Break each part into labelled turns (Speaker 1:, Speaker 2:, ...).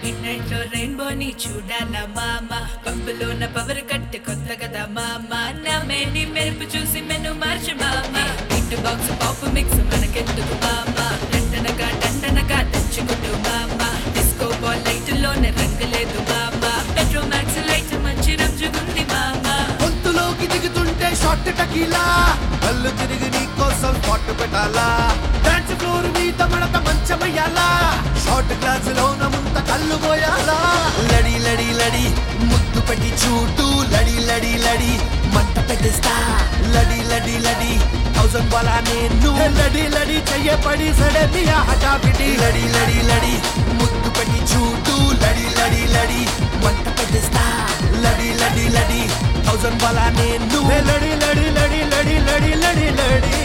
Speaker 1: mid లో రెయిన్బోని చూడాలా మామ పంపులోన పవర్ కట్ కొత్త కదా మామ నా మేని మెరుపు చూసి మెను మార్చు మామ ఇటు బాక్స్ పాప్ మిక్స్ మనకెందుకు మామ దండనగా దండనగా తెచ్చుకుంటూ మామ డిస్కో బాల్ లైట్ లోన రంగులేదు మామ పెట్రో మ్యాక్స్ లైట్ మంచి రంజుగుంది మామ
Speaker 2: గొంతులోకి దిగుతుంటే షార్ట్ టకీలా కళ్ళు తిరిగి నీ కోసం స్పాట్ పెట్టాలా డాన్స్ ఫ్లోర్ మీద మడత మంచమయ్యాలా షార్ట్ గ్లాస్ లోన ముంత కళ్ళు పోయాలా లడి లడి లడి ముద్దు పెట్టి చూటు లడి లడి లడి మంట పెట్టేస్తా లడి లడి లడి థౌసండ్ వాలా నేను లడి లడి చెయ్యపడి సడని హఠాపిటి లడి లడి లడి ముద్దు పెట్టి చూటు లడి లడి లడి మంట పెట్టేస్తా లడి లడి లడి థౌసండ్ వాలా నేను లడి లడి లడి లడి లడి లడి లడి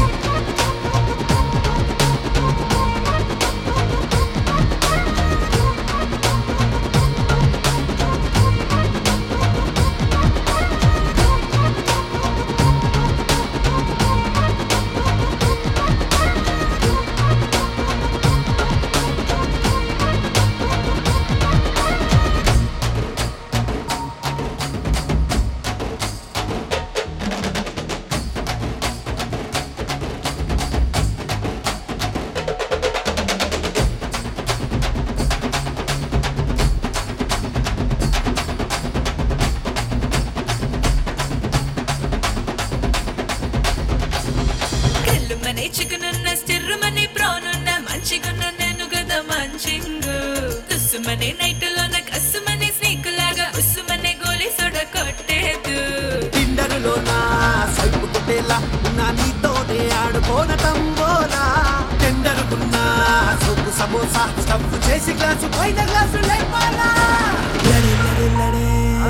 Speaker 1: కళ్ళుమనే చికెనున్న స్టిర్రుమని ప్రానున్న మంచిగున్న నేను కదా మంచింగు తుస్సుమనే నైటులోన కస్సుమనే స్నేక్ లాగా ఉస్సుమనే గోలి సొడ కొట్టేదు
Speaker 2: టిండరులో నా సైపు కొట్టేలా నా నీతోనే ఆడుకోన తంబోలా టెండరుకున్నా సొక్కు సమోసా స్టఫ్ చేసి గ్లాసు పైన గ్లాసు లేపాలా లడి లడి లడి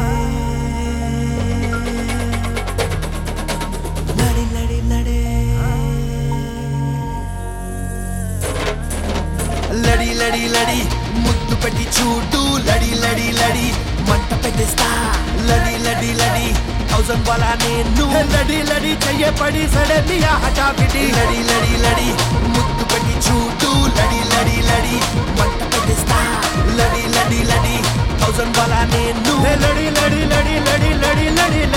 Speaker 2: లడి లడి లడి లడి లడి లడి ముద్దు పెట్టి చూడు లడి లడి లడి మంట పెట్టేస్తా లడి లడి లడి థౌసండ్ వాలా నేను లడి లడి చెయ్యపడి సడని హఠాపిటి లడి లడి లడి ముద్దు పెట్టి చూడు లడి లడి లడి మంట పెట్టేస్తా లడి లడి లడి థౌసండ్ వాలా నేను లడి లడి లడి లడి లడి లడి